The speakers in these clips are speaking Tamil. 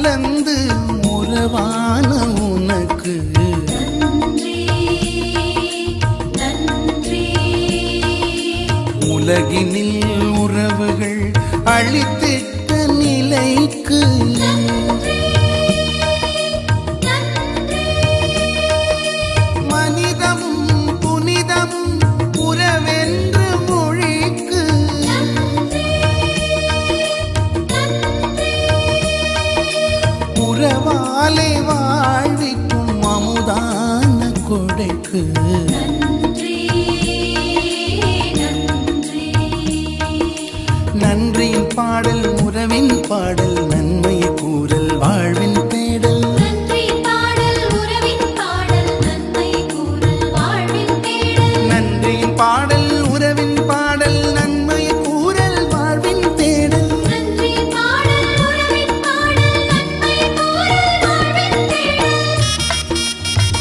கலந்து உறவான உனக்கு நன்றி நன்றி உலகினில் உறவுகள் அழித்திட்ட நிலைக்கு மனிதமும் புனிதமும் உறவென்ற மொழிக்கு உறவாலே வாழ்விக்கும் அமுதான கொடைக்கு நன்றி நன்றி நன்றியின் பாடல் உறவின் பாடல் நன்மையை கூறல் வாழ்வின் தேடல் நன்றி பாடல் உறவின் பாடல் நன்மை கூறல் வாழ்வின் தேடல் நன்றியின் பாடல் உறவின் பாடல் நன்மையை கூறல் வாழ்வின் தேடல் நன்றி பாடல் உறவின் பாடல் நன்மை கூறல் வாழ்வின் தேடல்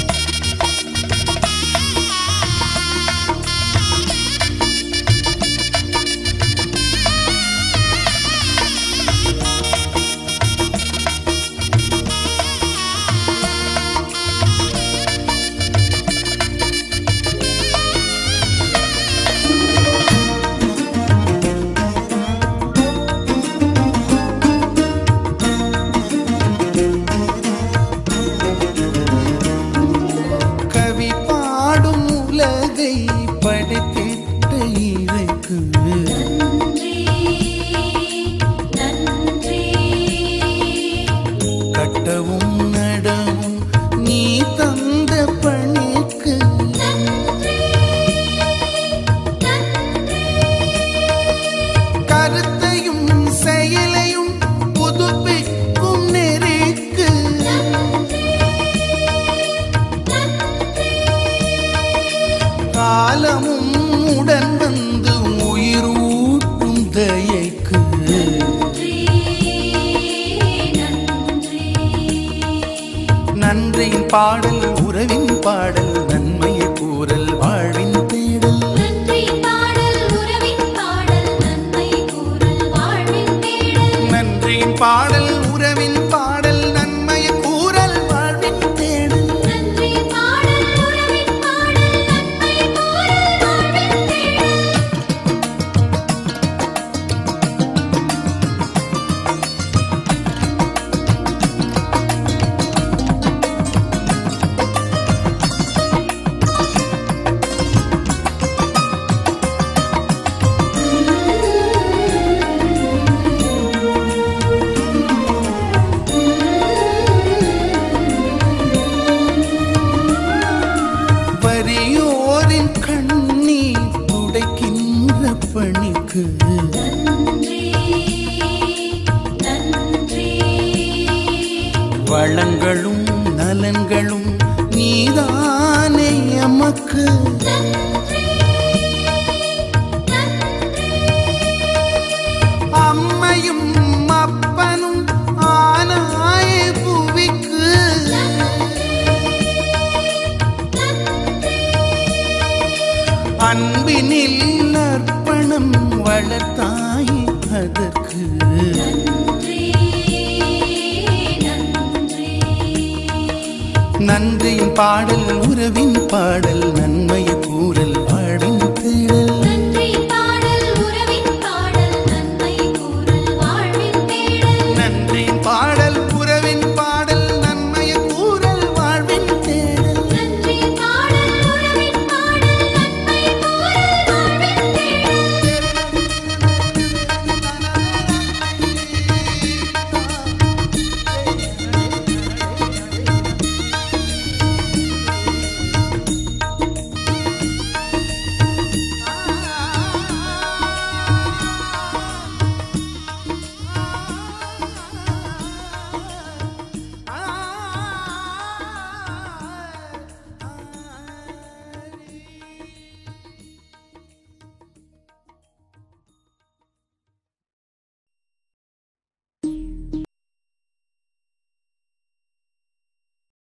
கவி பாடும் உலகை படைத்திட்ட இறைக்கு நன்றி நன்றி கட்டவும் நடவும் நீ தந்த பணிக்கு நன்றி நன்றி கருத்தையும் செயலையும் புதுப்பிக்கும் நெறிக்கு காலமும் உடன் வந்து உயிரூட்டும் தயைக்கு நன்றியின் பாடல் உறவின் பாடல் நன்மையை கூறல் வாழ்வின் தேடல் நன்றி பாடல் உறவின் பாடல் நன்மை கூறல் வாழ்வின் தேடல் நன்றியின் பாடல் உறவின் பாடல் நன்மையை கூறல் வாழ்வின் தேடல் நன்றி பாடல் உறவின் பாடல் நன்மை கூறல் வாழ்வின் தேடல் வறியோரின் கண்ணீர் துடைக்கின்ற பணிக்கு நன்றி நன்றி வளங்களும் நலன்களும் நீதானே எமக்கு நன்றி நன்றி அம்மையும் அப்பனும் ஆனாய புவிக்கு அன்பினில் அர்ப்பணம் வளர்த்தாய் அதற்கு நன்றி நன்றி நன்றியின் பாடல் உறவின் பாடல் நன்மையை கூறல் வாழ்வின் தேடல் நன்றி பாடல் உறவின் பாடல் நன்மை கூறல் வாழ்வின் தேடல் நன்றியின் பாடல்